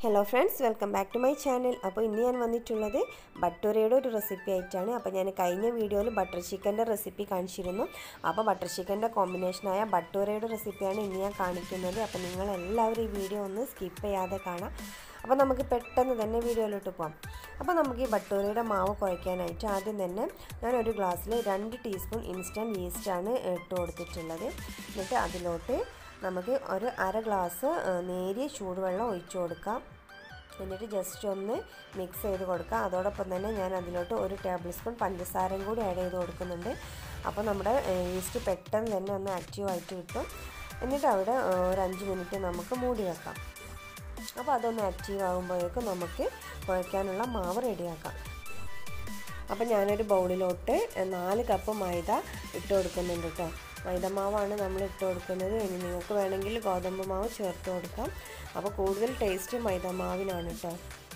hello friends welcome back to my channel അപ്പോൾ ഇന്ന് ഞാൻ വന്നിട്ടുള്ളത് ബട്ടൂരയുടെ ഒരു റെസിപ്പി ആയിട്ടാണ് അപ്പോൾ ഞാൻ കഴിഞ്ഞ വീഡിയോയിൽ ബട്ടർ ചിക്കൻ്റെ റെസിപ്പി കാണിച്ചിരുന്നു അപ്പോൾ ബട്ടർ ചിക്കൻ്റെ കോമ്പിനേഷനായ ബട്ടൂരയുടെ റെസിപ്പിയാണ് ഇന്ന് ഞാൻ കാണിക്കുന്നത് അപ്പോൾ നിങ്ങൾ എല്ലാവരും ഈ വീഡിയോ ഒന്ന് സ്കിപ്പ് ചെയ്യാതെ കാണാം അപ്പോൾ നമുക്ക് പെട്ടെന്ന് തന്നെ വീഡിയോയിലോട്ട് പോകാം അപ്പോൾ നമുക്ക് ഈ ബട്ടൂരയുടെ മാവ് കുഴയ്ക്കാനായിട്ട് ആദ്യം തന്നെ ഞാൻ ഒരു ഗ്ലാസ്സിൽ രണ്ട് ടീസ്പൂൺ ഇൻസ്റ്റൻറ്റ് ഈസ്റ്റാണ് ഇട്ട് കൊടുത്തിട്ടുള്ളത് എന്നിട്ട് അതിലോട്ട് നമുക്ക് ഒരു അര ഗ്ലാസ് നേരിയ ചൂടുവെള്ളം ഒഴിച്ചു കൊടുക്കാം എന്നിട്ട് ജസ്റ്റ് ഒന്ന് മിക്സ് ചെയ്ത് കൊടുക്കുക അതോടൊപ്പം തന്നെ ഞാൻ അതിലോട്ട് ഒരു ടേബിൾ സ്പൂൺ പഞ്ചസാരയും കൂടി ആഡ് ചെയ്ത് കൊടുക്കുന്നുണ്ട് അപ്പോൾ നമ്മുടെ ഈസ്റ്റ് പെട്ടെന്ന് തന്നെ ഒന്ന് ആക്റ്റീവ് ആയിട്ട് കിട്ടും എന്നിട്ട് അവിടെ ഒരു അഞ്ച് മിനിറ്റ് നമുക്ക് മൂടി വെക്കാം അപ്പോൾ അതൊന്ന് ആക്റ്റീവ് ആകുമ്പോഴേക്കും നമുക്ക് കുഴയ്ക്കാനുള്ള മാവ് റെഡിയാക്കാം അപ്പോൾ ഞാനൊരു ബൗളിലോട്ട് നാല് കപ്പ് മൈദ ഇട്ട് കൊടുക്കുന്നുണ്ട് കേട്ടോ മൈദമാവാണ് നമ്മൾ ഇട്ട് കൊടുക്കുന്നത് ഇനി നിങ്ങൾക്ക് വേണമെങ്കിൽ ഗോതമ്പ് മാവ് ചേർത്ത് കൊടുക്കാം അപ്പോൾ കൂടുതൽ ടേസ്റ്റ് മൈദമാവിനാണ് കേട്ടോ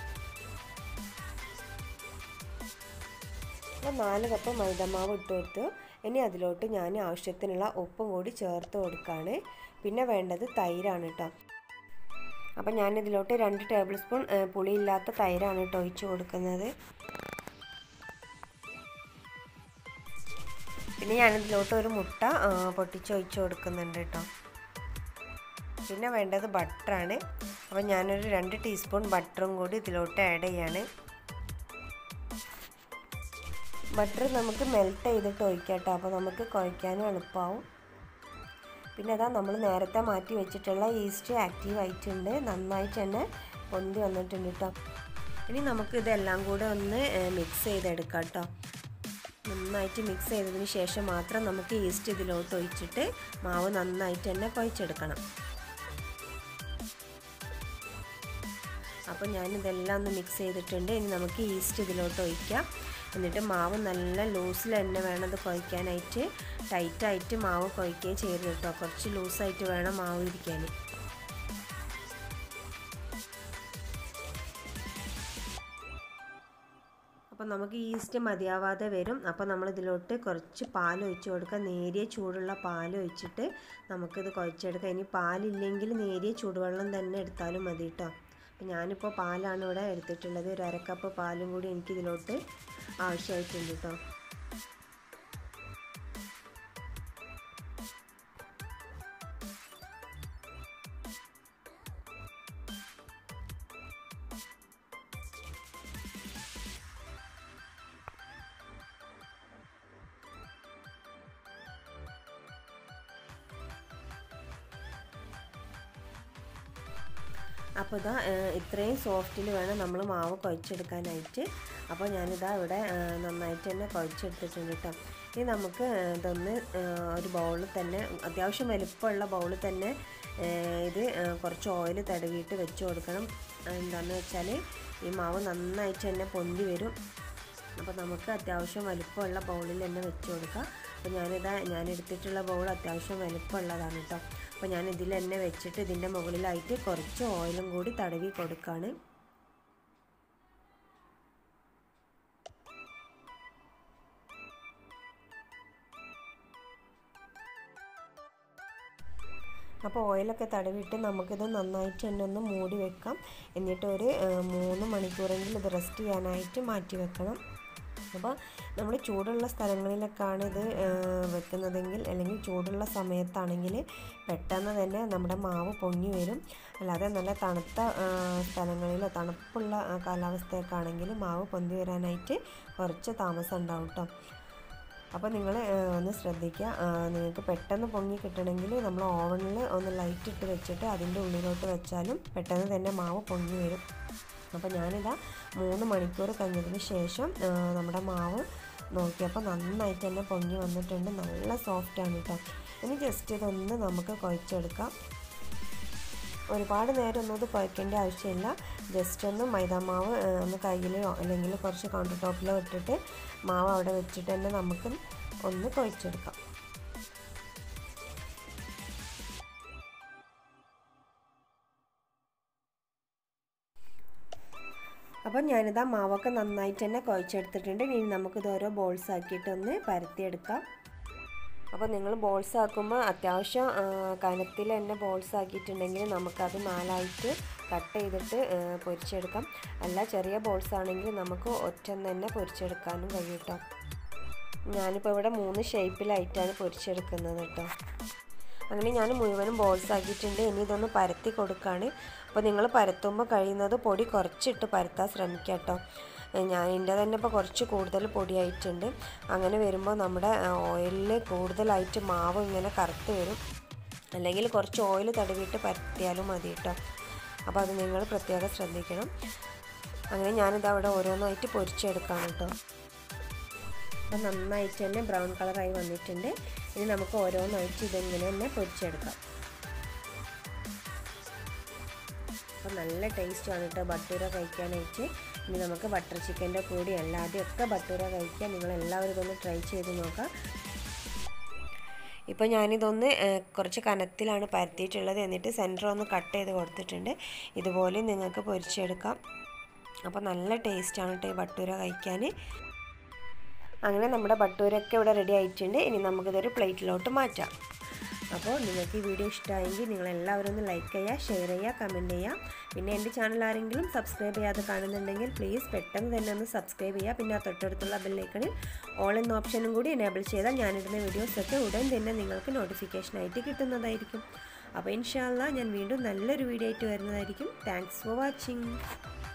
അപ്പോൾ നാല് കപ്പ് മൈദമാവ് ഇട്ട് കൊടുത്തു ഇനി അതിലോട്ട് ഞാൻ ആവശ്യത്തിനുള്ള ഉപ്പും കൂടി ചേർത്ത് കൊടുക്കുകയാണ് പിന്നെ വേണ്ടത് തൈരാണ് കേട്ടോ അപ്പോൾ ഞാനിതിലോട്ട് രണ്ട് ടേബിൾ സ്പൂൺ പുളിയില്ലാത്ത തൈരാണ് കേട്ടോ ഒഴിച്ച് കൊടുക്കുന്നത് പിന്നെ ഞാനിതിലോട്ട് ഒരു മുട്ട പൊട്ടിച്ച് ഒഴിച്ച് കൊടുക്കുന്നുണ്ട് കേട്ടോ പിന്നെ വേണ്ടത് ബട്ടറാണ് അപ്പോൾ ഞാനൊരു രണ്ട് ടീസ്പൂൺ ബട്ടറും കൂടി ഇതിലോട്ട് ആഡ് ചെയ്യാണ് ബട്ടർ നമുക്ക് മെൽറ്റ് ചെയ്തിട്ട് ഒഴിക്കാം കേട്ടോ അപ്പോൾ നമുക്ക് കുഴയ്ക്കാനും എളുപ്പമാവും പിന്നെ അതാ നമ്മൾ നേരത്തെ മാറ്റി വെച്ചിട്ടുള്ള ഈസ്റ്റ് ആക്റ്റീവ് ആയിട്ടുണ്ട് നന്നായിട്ട് തന്നെ പൊന്തി വന്നിട്ടുണ്ട് കേട്ടോ ഇനി നമുക്ക് ഇതെല്ലാം കൂടെ ഒന്ന് മിക്സ് ചെയ്തെടുക്കാം കേട്ടോ നന്നായിട്ട് മിക്സ് ചെയ്തതിന് ശേഷം മാത്രം നമുക്ക് ഈസ്റ്റ് ഇതിലോട്ട് ഒഴിച്ചിട്ട് മാവ് നന്നായിട്ട് തന്നെ കുഴച്ചെടുക്കണം അപ്പോൾ ഞാനിതെല്ലാം ഒന്ന് മിക്സ് ചെയ്തിട്ടുണ്ട് ഇനി നമുക്ക് ഈസ്റ്റ് ഇതിലോട്ട് ഒഴിക്കാം എന്നിട്ട് മാവ് നല്ല ലൂസിൽ തന്നെ വേണം അത് കുഴയ്ക്കാനായിട്ട് ടൈറ്റായിട്ട് മാവ് കുഴയ്ക്കുകയും ചെയ്യരുത് കേട്ടോ കുറച്ച് ലൂസായിട്ട് വേണം മാവ് ഇരിക്കാൻ അപ്പോൾ നമുക്ക് ഈസ്റ്റ് മതിയാവാതെ വരും അപ്പോൾ നമ്മൾ ഇതിലോട്ട് കുറച്ച് പാൽ ഒഴിച്ച് കൊടുക്കുക നേരിയ ചൂടുള്ള പാൽ ഒഴിച്ചിട്ട് നമുക്കിത് കുഴച്ചെടുക്കാം ഇനി പാലില്ലെങ്കിൽ നേരിയ ചൂടുവെള്ളം തന്നെ എടുത്താലും മതി കേട്ടോ അപ്പോൾ ഞാനിപ്പോൾ പാലാണ് ഇവിടെ എടുത്തിട്ടുള്ളത് ഒരു അരക്കപ്പ് പാലും കൂടി എനിക്കിതിലോട്ട് ആവശ്യമായിട്ടുണ്ട് കേട്ടോ അപ്പോൾ ഇതാ ഇത്രയും സോഫ്റ്റിൽ വേണം നമ്മൾ മാവ് കുഴച്ചെടുക്കാനായിട്ട് അപ്പോൾ ഞാനിതാ ഇവിടെ നന്നായിട്ട് തന്നെ കുഴച്ചെടുത്തിട്ടുണ്ട് കേട്ടോ ഇനി നമുക്ക് ഇതൊന്ന് ഒരു ബൗളിൽ തന്നെ അത്യാവശ്യം വലുപ്പമുള്ള ബൗളിൽ തന്നെ ഇത് കുറച്ച് ഓയിൽ തടവിയിട്ട് വെച്ച് കൊടുക്കണം എന്താണെന്ന് വെച്ചാൽ ഈ മാവ് നന്നായിട്ട് തന്നെ പൊന്തി വരും അപ്പോൾ നമുക്ക് അത്യാവശ്യം വലുപ്പമുള്ള ബൗളിൽ തന്നെ വെച്ച് കൊടുക്കാം അപ്പോൾ ഞാനിതാ ഞാൻ എടുത്തിട്ടുള്ള ബൗൾ അത്യാവശ്യം വലുപ്പമുള്ളതാണ് കേട്ടോ അപ്പോൾ ഞാൻ ഇതിൽ തന്നെ വെച്ചിട്ട് ഇതിൻ്റെ മുകളിലായിട്ട് കുറച്ച് ഓയിലും കൂടി തടവി കൊടുക്കുകയാണ് അപ്പോൾ ഓയിലൊക്കെ തടവിയിട്ട് നമുക്കിത് നന്നായിട്ട് തന്നെ ഒന്ന് മൂടി വെക്കാം എന്നിട്ട് ഒരു മൂന്ന് മണിക്കൂറെങ്കിലും ഇത് റെസ്റ്റ് ചെയ്യാനായിട്ട് മാറ്റി വെക്കണം അപ്പോൾ നമ്മൾ ചൂടുള്ള സ്ഥലങ്ങളിലൊക്കെയാണ് ഇത് വെക്കുന്നതെങ്കിൽ അല്ലെങ്കിൽ ചൂടുള്ള സമയത്താണെങ്കിൽ പെട്ടെന്ന് തന്നെ നമ്മുടെ മാവ് പൊങ്ങി വരും അല്ലാതെ നല്ല തണുത്ത സ്ഥലങ്ങളിലോ തണുപ്പുള്ള കാലാവസ്ഥയൊക്കെ ആണെങ്കിൽ മാവ് പൊന്തി വരാനായിട്ട് കുറച്ച് താമസം ഉണ്ടാവും കേട്ടോ അപ്പോൾ നിങ്ങൾ ഒന്ന് ശ്രദ്ധിക്കുക നിങ്ങൾക്ക് പെട്ടെന്ന് പൊങ്ങി കിട്ടണമെങ്കിൽ നമ്മൾ ഓവനിൽ ഒന്ന് ലൈറ്റ് ഇട്ട് വെച്ചിട്ട് അതിൻ്റെ ഉള്ളിലോട്ട് വെച്ചാലും പെട്ടെന്ന് തന്നെ മാവ് പൊങ്ങി വരും അപ്പോൾ ഞാനിതാ മൂന്ന് മണിക്കൂർ കഴിഞ്ഞതിന് ശേഷം നമ്മുടെ മാവ് നോക്കിയപ്പോൾ നന്നായിട്ട് തന്നെ പൊങ്ങി വന്നിട്ടുണ്ട് നല്ല സോഫ്റ്റാണ് കേട്ടോ ഇനി ജസ്റ്റ് ഇതൊന്ന് നമുക്ക് കുഴച്ചെടുക്കാം ഒരുപാട് നേരം ഒന്നും ഇത് കുഴക്കേണ്ട ആവശ്യമില്ല ജസ്റ്റ് ഒന്ന് മൈദാമാവ് ഒന്ന് കയ്യിലോ അല്ലെങ്കിൽ കുറച്ച് കൗണ്ടർ ടോപ്പിലോ ഇട്ടിട്ട് മാവ് അവിടെ വെച്ചിട്ട് തന്നെ നമുക്ക് ഒന്ന് കുഴച്ചെടുക്കാം അപ്പം ഞാനിതാ മാവൊക്കെ നന്നായിട്ട് തന്നെ കുഴച്ചെടുത്തിട്ടുണ്ട് ഇനി നമുക്കിത് ഓരോ ബോൾസ് ആക്കിയിട്ട് ഒന്ന് പരത്തിയെടുക്കാം അപ്പോൾ നിങ്ങൾ ബോൾസ് ആക്കുമ്പോൾ അത്യാവശ്യം കനത്തിൽ തന്നെ ബോൾസ് ആക്കിയിട്ടുണ്ടെങ്കിൽ നമുക്കത് നാലായിട്ട് കട്ട് ചെയ്തിട്ട് പൊരിച്ചെടുക്കാം അല്ല ചെറിയ ബോൾസ് ആണെങ്കിൽ നമുക്ക് ഒറ്റ തന്നെ പൊരിച്ചെടുക്കാനും കഴിയും കേട്ടോ ഞാനിപ്പോൾ ഇവിടെ മൂന്ന് ഷേപ്പിലായിട്ടാണ് പൊരിച്ചെടുക്കുന്നത് കേട്ടോ അങ്ങനെ ഞാൻ മുഴുവനും ബോൾസ് ആക്കിയിട്ടുണ്ട് ഇനി ഇതൊന്ന് പരത്തി കൊടുക്കുകയാണ് അപ്പോൾ നിങ്ങൾ പരത്തുമ്പോൾ കഴിയുന്നത് പൊടി കുറച്ചിട്ട് പരത്താൻ ശ്രമിക്കുക കേട്ടോ ഞാൻ എൻ്റെ തന്നെ ഇപ്പോൾ കുറച്ച് കൂടുതൽ പൊടിയായിട്ടുണ്ട് അങ്ങനെ വരുമ്പോൾ നമ്മുടെ ഓയിലിൽ കൂടുതലായിട്ട് മാവ് ഇങ്ങനെ കറുത്ത് വരും അല്ലെങ്കിൽ കുറച്ച് ഓയിൽ തടവിയിട്ട് പരത്തിയാലും മതി കേട്ടോ അപ്പോൾ അത് നിങ്ങൾ പ്രത്യേകം ശ്രദ്ധിക്കണം അങ്ങനെ ഞാനിത് അവിടെ ഓരോന്നായിട്ട് പൊരിച്ചെടുക്കാം കേട്ടോ അപ്പം നന്നായിട്ട് തന്നെ ബ്രൗൺ കളറായി വന്നിട്ടുണ്ട് ഇനി നമുക്ക് ഓരോന്നായിട്ട് ഇതിങ്ങനെ തന്നെ പൊരിച്ചെടുക്കാം അപ്പം നല്ല ടേസ്റ്റാണ് കേട്ടോ ബട്ടൂര കഴിക്കാനായിട്ട് ഇനി നമുക്ക് ബട്ടർ ചിക്കൻ്റെ കൂടി അല്ലാതെയൊക്കെ ബട്ടൂര കഴിക്കാം നിങ്ങളെല്ലാവരും ഇതൊന്ന് ട്രൈ ചെയ്ത് നോക്കാം ഇപ്പോൾ ഞാനിതൊന്ന് കുറച്ച് കനത്തിലാണ് പരത്തിയിട്ടുള്ളത് എന്നിട്ട് സെൻറ്റർ ഒന്ന് കട്ട് ചെയ്ത് കൊടുത്തിട്ടുണ്ട് ഇതുപോലെ നിങ്ങൾക്ക് പൊരിച്ചെടുക്കാം അപ്പോൾ നല്ല ടേസ്റ്റാണ് കേട്ടോ ഈ ബട്ടൂര കഴിക്കാൻ അങ്ങനെ നമ്മുടെ ബട്ടൂരൊക്കെ ഇവിടെ റെഡി ആയിട്ടുണ്ട് ഇനി നമുക്കിതൊരു പ്ലേറ്റിലോട്ട് മാറ്റാം അപ്പോൾ നിങ്ങൾക്ക് ഈ വീഡിയോ ഇഷ്ടമായെങ്കിൽ നിങ്ങളെല്ലാവരും ഒന്ന് ലൈക്ക് ചെയ്യുക ഷെയർ ചെയ്യുക കമൻറ്റ് ചെയ്യുക പിന്നെ എൻ്റെ ചാനൽ ആരെങ്കിലും സബ്സ്ക്രൈബ് ചെയ്യാതെ കാണുന്നുണ്ടെങ്കിൽ പ്ലീസ് പെട്ടെന്ന് തന്നെ ഒന്ന് സബ്സ്ക്രൈബ് ചെയ്യുക പിന്നെ ആ തൊട്ടടുത്തുള്ള ബെല്ലൈക്കണിൽ ഓൾ എന്ന ഓപ്ഷനും കൂടി എനേബിൾ ചെയ്താൽ ഞാനിടുന്ന വീഡിയോസൊക്കെ ഉടൻ തന്നെ നിങ്ങൾക്ക് നോട്ടിഫിക്കേഷനായിട്ട് കിട്ടുന്നതായിരിക്കും അപ്പോൾ ഇൻഷാല്ല ഞാൻ വീണ്ടും നല്ലൊരു വീഡിയോ ആയിട്ട് വരുന്നതായിരിക്കും താങ്ക്സ് ഫോർ വാച്ചിങ്